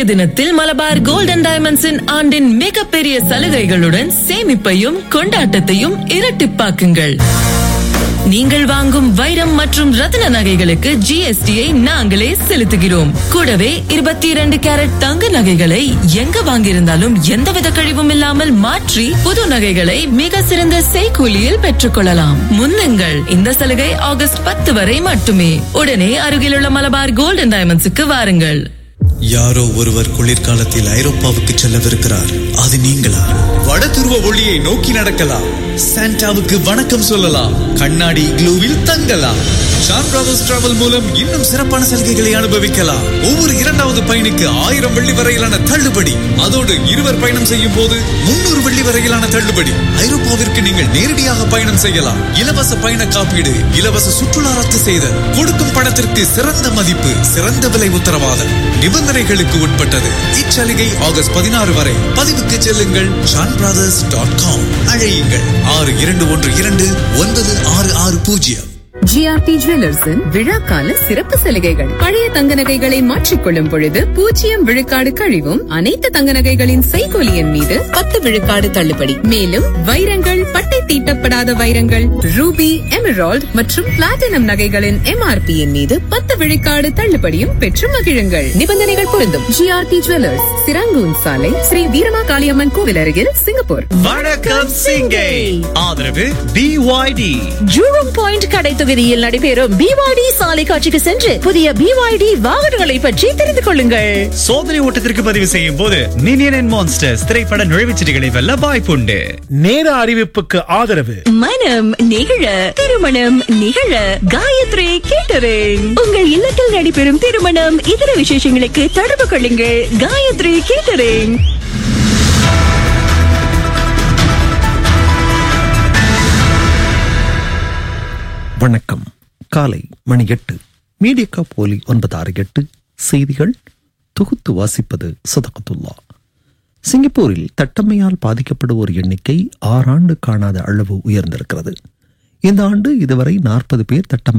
இன்றைய தினத்தில் மலபார் கோல்டன் டைமண்ட்ஸின் ஆண்டின் மிகப்பெரிய சலுகைகளுடன் சேமிப்பையும் கொண்டாட்டத்தையும் இரட்டிப்பாக்குங்கள் நீங்கள் வாங்கும் வைரம் மற்றும் ரத்தின நகைகளுக்கு ஜிஎஸ்டியை நாங்களே செலுத்துகிறோம் கூடவே இருபத்தி இரண்டு கேரட் தங்க நகைகளை எங்க வாங்கியிருந்தாலும் எந்தவித கழிவும் இல்லாமல் மாற்றி புது நகைகளை மிக சிறந்த செய்கூலியில் பெற்றுக்கொள்ளலாம் முன்னுங்கள் இந்த சலுகை ஆகஸ்ட் பத்து வரை மட்டுமே உடனே அருகிலுள்ள மலபார் கோல்டன் டைமண்ட்ஸுக்கு வாருங்கள் யாரோ ஒருவர் குளிர்காலத்தில் ஐரோப்பாவுக்கு செல்லவிருக்கிறார் அது நீங்களா வட துருவ ஒளியை நோக்கி நடக்கலாம் சாண்டாவுக்கு வணக்கம் சொல்லலாம் கண்ணாடி க்ளூவில் தங்கலாம் ஷான் பிரதர்ஸ் டிராவல் மூலம் இன்னும் சிறப்பான சலுகைகளை அனுபவிக்கலாம் ஒவ்வொரு இரண்டாவது பயணிக்கு ஆயிரம் வெள்ளி வரையிலான தள்ளுபடி அதோடு இருவர் பயணம் செய்யும் போது முன்னூறு வெள்ளி வரையிலான தள்ளுபடி ஐரோப்பாவிற்கு நீங்கள் நேரடியாக பயணம் செய்யலாம் இலவச பயண காப்பீடு இலவச சுற்றுலா ரத்து செய்தல் கொடுக்கும் பணத்திற்கு சிறந்த மதிப்பு சிறந்த விலை உத்தரவாதம் நிபந்தனைகளுக்கு உட்பட்டது இச்சலுகை ஆகஸ்ட் பதினாறு வரை பதிவுக்கு செல்லுங்கள் ஷான் பிரதர்ஸ் டாட் காம் அழையுங்கள் ஆறு இரண்டு ஒன்று இரண்டு ஒன்பது ஆறு ஆறு பூஜ்ஜியம் ஜிஆர்டி ஜுவல்லர்ஸின் விழாக்கால சிறப்பு சலுகைகள் பழைய தங்க நகைகளை மாற்றிக்கொள்ளும் பொழுது பூஜ்ஜியம் விழுக்காடு கழிவும் அனைத்து தங்க நகைகளின் செய்கூலியின் மீது பத்து விழுக்காடு தள்ளுபடி மேலும் வைரங்கள் பட்டை தீட்டப்படாத வைரங்கள் ரூபி எமரால்ட் மற்றும் பிளாட்டினம் நகைகளின் எம்ஆர்பியின் மீது பத்து விழுக்காடு தள்ளுபடியும் பெற்று மகிழுங்கள் நிபந்தனைகள் பொருந்தும் ஜிஆர்டி ஜுவல்லர்ஸ் சிராங்கூன் சாலை ஸ்ரீ வீரமா காளியம்மன் கோவில் அருகில் சிங்கப்பூர் வணக்கம் சிங்கை ஆதரவு பிஒய்டி ஜூரோம் பாயிண்ட் கடை தொகுதியில் நடைபெறும் பிவாடி சாலை காட்சிக்கு சென்று புதிய பிவாய்டி வாகனங்களை பற்றி தெரிந்து கொள்ளுங்கள் சோதனை ஓட்டத்திற்கு பதிவு செய்யும் போது மினியன் அண்ட் மான்ஸ்டர்ஸ் திரைப்பட நுழைவுச்சீட்டுகளை வெல்ல வாய்ப்புண்டு நேர அறிவிப்புக்கு ஆதரவு மனம் நிகழ திருமணம் நிகழ காயத்ரி கேட்டரிங் உங்கள் இல்லத்தில் நடைபெறும் திருமணம் இதர விசேஷங்களுக்கு தொடர்பு கொள்ளுங்கள் காயத்ரி கேட்டரிங் வணக்கம் காலை மணி எட்டு மீடியக்கா போலி ஒன்பது ஆறு எட்டு செய்திகள் தொகுத்து வாசிப்பது சதகத்துல்லா சிங்கப்பூரில் தட்டம்மையால் பாதிக்கப்படுவோர் எண்ணிக்கை ஆறாண்டு காணாத அளவு உயர்ந்திருக்கிறது இந்த ஆண்டு இதுவரை நாற்பது பேர் தட்டம்மை